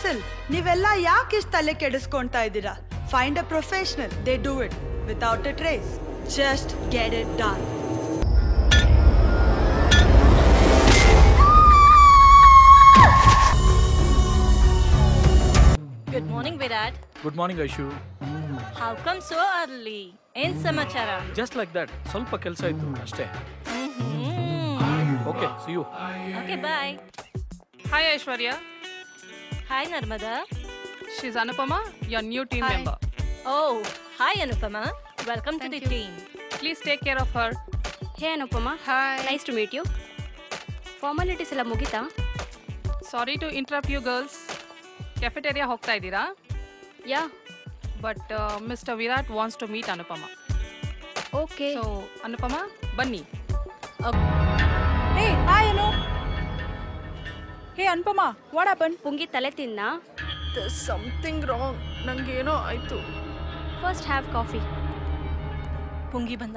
Hassle ನೀವೆಲ್ಲ ಯಾಕೆ ಇಷ್ಟು ತಲೆ ಕೆಡಿಸ್ಕೊಂತಾ ಇದ್ದೀರಾ find a professional they do it without a trace just get it done Good morning, Virat. Good morning Aishu How come so early? ಏನ್ ಸಮಾಚಾರ ಜಸ್ಟ್ ಲೈಕ್ ದಟ್ ಸ್ವಲ್ಪ ಕೆಲಸ ಇತ್ತು ಅಷ್ಟೇ hmm okay see you okay bye Hi Aishwarya, hi Narmada she's Anupama, your new team Hi. member. Oh hi Anupama welcome to the team Please take care of her. Hey Anupama Hi. Nice to meet you formalities ಎಲ್ಲ ಮುಗಿತಾ Sorry to interrupt you girls. Cafeteria ಹೋಗ್ತಾ ಇದ್ದೀರಾ yeah but mister Virat wants to meet Anupama okay so Anupama ಬನ್ನಿ hey hi Anu hey Anupama what happen Pungi ತಲೆ ತಿನ್ನ something wrong ನಂಗೇನೋ ಆಯ್ತು first have coffee Pungi ಬಂದ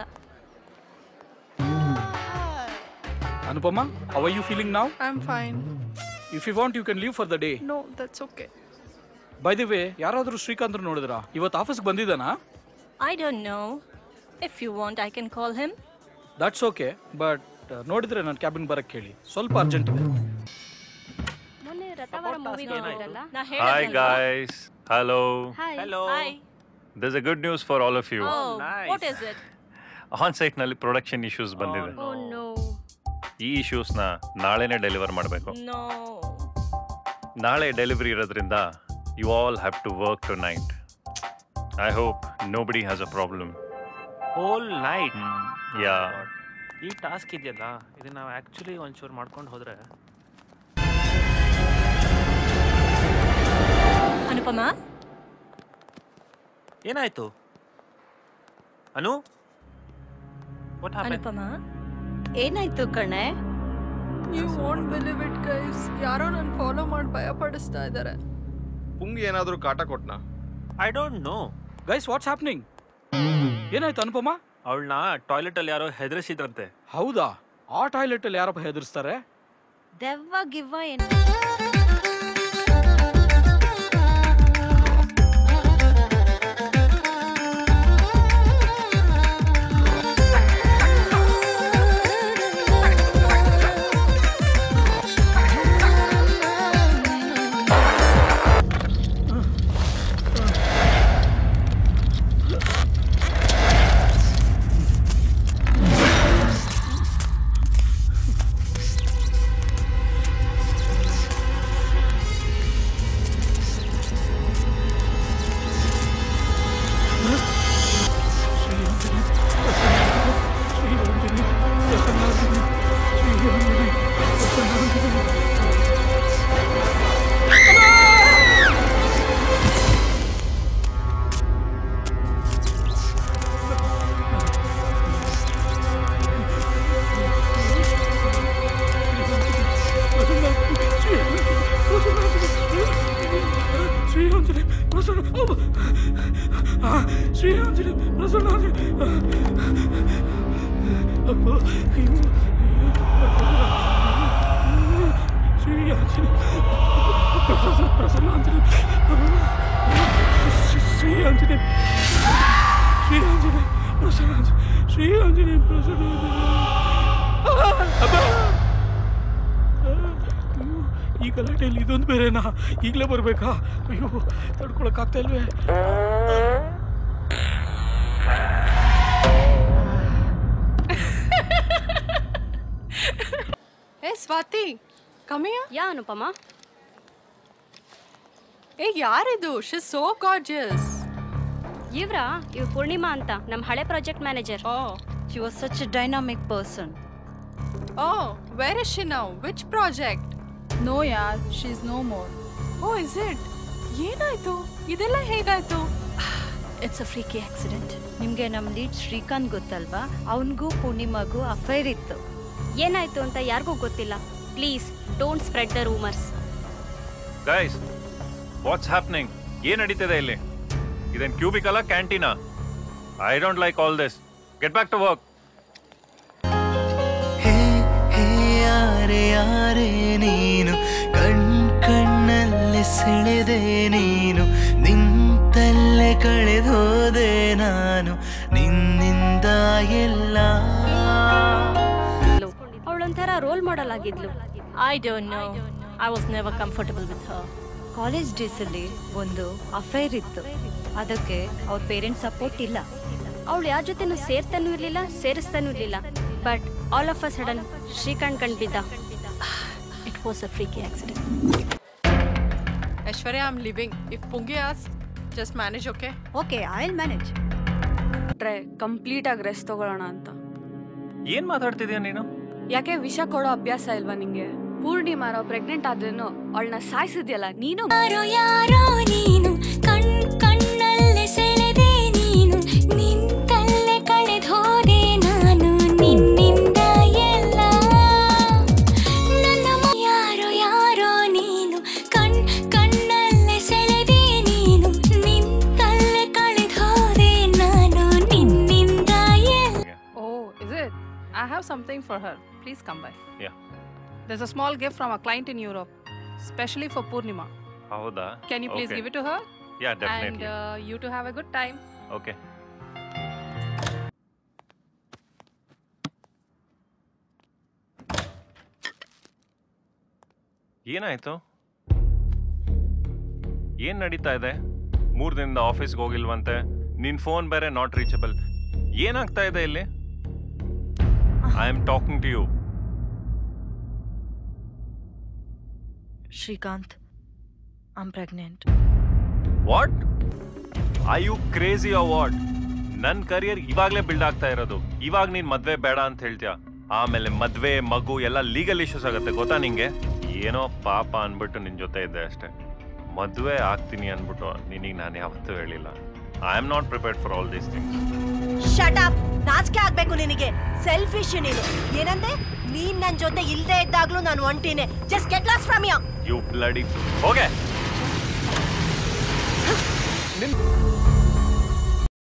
Anupama how are you feeling now I am fine if you want you can leave for the day no that's okay by the way ಯಾರಾದರೂ ಶ್ರೀಕಾಂತ್ ನೋಡಿದ್ರಾ ಇವತ್ತು ಆಫೀಸ್ಗೆ ಬಂದಿದ್ದಾನಾ I don't know if you want I can call him that's okay but ನೋಡಿದ್ರೆ ನನ್ನ cabin ಬರಕ್ಕೆ ಕೇಳಿ ಸ್ವಲ್ಪ ಅರ್ಜೆಂಟ್ ಇದೆ ಮೊನ್ನೆ ರಥವರ ಮೂವಿ ನೋಡಿದ್ರಲ್ಲ ನಾ Hi ಹೇಳಿದ್ನಲ್ವಾ? guys. Hello. Hi Hi. There's a good news for all of you. Oh, what is it? On site ನಲ್ಲಿ ಪ್ರೊಡಕ್ಷನ್ ಇಶ್ಯೂಸ್ ಬಂದಿದೆ ಓ ನೋ ಈ ಇಶ್ಯೂಸ್ ನ ನಾಳೆನೆ ಡೆಲಿವರ್ ಮಾಡಬೇಕು No. ನಾಳೆ ಡೆಲಿವರಿ ಇರೋದ್ರಿಂದ you all have to work tonight I hope nobody has a problem whole night yeah ಈ task ಇದೆಯಲ್ಲ ಇದನ್ನ ನಾವು ಆ್ಯಕ್ಚುಲಿ ಒಂಚೂರು ಮಾಡ್ಕೊಂಡು ಹೋದ್ರೆ ಅನುಪಮ ಏನಾಯ್ತು ಅನು ವಾಟ್ ಹ್ಯಾಪನ್ ಅನುಪಮ ಏನಾಯ್ತು ಕಣೆ you want believe it guys ಯಾರೋ ನನ್ನ ಫಾಲೋ ಮಾಡಿ ಭಯ ಪಡಿಸ್ತಾ ಇದ್ದಾರೆ ಪುಂಗಿ ಏನಾದರೂ ಕಾಟ ಕೊಟ್ನಾ I don't know guys what's happening ಏನಾಯ್ತು ಅನುಪಮ ಅವಳನ್ನ ಟಾಯ್ಲೆಟ್ ಅಲ್ಲಿ ಯಾರೋ ಹೆದರಿಸಿದ್ರಂತೆ ಹೌದಾ ಆ ಟಾಯ್ಲೆಟ್ ಅಲ್ಲಿ ಯಾರಪ್ಪ ಹೆದರ್ಸ್ತಾರೆ ದೆವ್ವ ಗಿವ್ವ ಏನು ಶ್ರೀರಾಂಜನೆ ಪ್ರಸನ್ನ ಶ್ರೀರಾಂಜನೆ ಪ್ರಸನ್ನ ಅಪ್ಪ ಅಯ್ಯೋ ಶ್ರೀರಾಂಜನೆ ಪ್ರಸನ್ನ ಪ್ರಸನ್ನಾಂಜನೆ ಶ್ರೀರಾಂಜನೆ ಶ್ರೀರಾಂಜನೆ ಪ್ರಸನ್ನಾಂಜನೆ ಶ್ರೀರಾಂಜನೆ ಪ್ರಸನ್ನಾಂಜನೆ ಅಪ್ಪ ಈ ಗಲಾಟೆಯಲ್ಲಿ ಇದೊಂದು ಬೇರೆನಾ ಈಗಲೇ ಬರಬೇಕಾ ಅಯ್ಯೋ ತಡ್ಕೊಳಕ್ಕಾಗ್ತಾ ಇಲ್ವೇ ಏ ಸ್ವಾತಿ ಕಮಿಯ ಯಾ ಅನುಪಮ ಏ ಯಾರಿದು ಶಿ ಸೋ ಗಾರ್ಜಿಯಸ್ ಇವ್ರಾ ಇವ್ ಪೂರ್ಣಿಮಾ ಅಂತ ನಮ್ಮ ಹಳೆ project manager oh She was such a dynamic person. Oh where is she now which project no ಯಾರ್ she is no more oh is it ಏನಾಯ್ತು ಇದೆಲ್ಲ ಹೇಗಾಯ್ತು ಇಟ್ಸ್ ಅ ಫ್ರೀಕಿ ಆಕ್ಸಿಡೆಂಟ್ ನಿಮಗೆ ನಮ್ಮ ಲೀಡ್ ಶ್ರೀಕಾಂತ್ ಗೊತ್ತಲ್ವಾ ಅವನಿಗೂ ಪೂರ್ಣಿಮಾಗೂ ಅಫೈರ್ ಇತ್ತು ಏನಾಯ್ತು ಅಂತ ಯಾರಿಗೂ ಗೊತ್ತಿಲ್ಲ please don't spread the rumours guys what's happening ಏನ್ ನಡೀತಿದೆ ಇಲ್ಲಿ ಇದೇನ್ ಕ್ಯೂಬಿಕ್ ಅಲ್ಲ ಕ್ಯಾಂಟೀನಾ I don't like all this get back to work hey hey ಯಾರೆ ಯಾರೆ ನೀನು ಕಣ್ ಕಣ್ಣಲ್ಲಿ ಸೆಳೆದೆ ನೀನು ನಿಂತಲ್ಲೇ ಕಳೆದೋದೆ ನಾನು ನಿನ್ನಿಂದ ಎಲ್ಲ ಅವಳೊಂಥರ ರೋಲ್ ಮಾಡಲ್ ಆಗಿದ್ಲು I don't know I was never comfortable with her college ಡೇಸಲ್ಲಿ ಒಂದು ಅಫೈರ್ ಇತ್ತು ಅದಕ್ಕೆ ಅವ್ರ ಪೇರೆಂಟ್ಸ್ ಸಪೋರ್ಟ್ ಇಲ್ಲ ಅವಳು ಯಾರ ಜೊತೆನೂ ಸೇರ್ತಾನೂ ಇರ್ಲಿಲ್ಲ ಸೇರಿಸ್ತಾನೂ ಇರ್ಲಿಲ್ಲ but all of a sudden Srikanth ಕಂಡು ಬಿದ್ದ it was a freaky accident Aishwarya, I'm leaving. If Pungi asks, just manage, okay? Okay I will manage try complete ಆಗಿ ರೆಸ್ಟ್ ತಗೊಳ್ಳೋಣ ಅಂತ ಏನ್ ಮಾತಾಡ್ತಿದ್ಯಾ ನೀನು ಯಾಕೆ ವಿಷ ಕೊಡೋ ಅಭ್ಯಾಸ ಇಲ್ವಾ ನಿಂಗೆ ಪೂರ್ಣಿಮಾರೋ ಪ್ರೆಗ್ನೆಂಟ್ ಆದ್ರೇನು ಅವಳನ್ನ ಸಾಯಿಸಿದ್ಯಲ್ಲ ನೀನು ಯಾರೋ ಯಾರೋ ನೀನು ಕಣ್ ಕಣ್ಣಲ್ಲೇ ಸೆಳೆದೆ ನೀನು ನಿಂತಲ್ಲೇ ಕಳೆದು ಹೋದೆ ನಾನು ನಿನ್ನಿಂದ ಎಲ್ಲ ನನ್ನ ಮ- ಯಾರೋ ಯಾರೋ ನೀನು ಕಣ್ ಕಣ್ಣಲ್ಲೇ ಸೆಳೆದೆ ನೀನು ನಿಂತಲ್ಲೇ ಕಳೆದು ಹೋದೆ ನಾನು ನಿನ್ನಿಂದ ಎಲ್ಲ Oh, is it? I have something for her. Please come by. Yeah. There's a small gift from a client in Europe, specially for Purnima. ಹೌದಾ Can you please Okay. give it to her? Yeah And definitely uh, you two have a good time. Okay ಏನಾಯ್ತು ಏನ್ ನಡೀತಾ ಇದೆ ಮೂರ್ ದಿನದಿಂದ ಆಫೀಸ್ಗೆ ಹೋಗಿಲ್ವಂತೆ ನಿನ್ phone ಬೇರೆ ನಾಟ್ ರೀಚಬಲ್ ಏನಾಗ್ತಾ ಇದೆ ಇಲ್ಲಿ I am talking to you Srikanth I'm pregnant what I you crazy ah what ನನ್ನ ಕರಿಯರ್ ಇವಾಗಲೇ ಬಿಲ್ಡ್ ಆಗ್ತಾ ಇರೋದು ಇವಾಗ ನೀನ್ ಮದ್ವೆ ಬೇಡ ಅಂತ ಹೇಳ್ತೀಯ ಆಮೇಲೆ ಮದ್ವೆ ಮಗು ಎಲ್ಲ ಲೀಗಲ್ ಇಶ್ಯೂಸ್ ಆಗುತ್ತೆ ಗೊತ್ತಾ ನಿಂಗೆ ಏನೋ ಪಾಪ ಅನ್ಬಿಟ್ಟು ನಿನ್ ಜೊತೆ ಇದ್ದೆ ಅಷ್ಟೇ ಮದ್ವೆ ಆಗ್ತೀನಿ ಅನ್ಬಿಟ್ಟು ನಿನಗೆ ನಾನು ಯಾವತ್ತೂ ಹೇಳಿಲ್ಲ I am not prepared for all these things shut up ನಾಚಿಕೆ ಆಗ್ಬೇಕು ನಿನಗೆ ಸೆಲ್ಫಿಶ್ ನೀನು ಏನಂದೆ ನೀನ್ ನನ್ ಜೊತೆ ಇಲ್ದೇ ಇದ್ದಾಗ್ಲೂ ನಾನು ಒಂಟಿನೇ just get lost from you you bloody ಹೋಗೆ ನಿನ್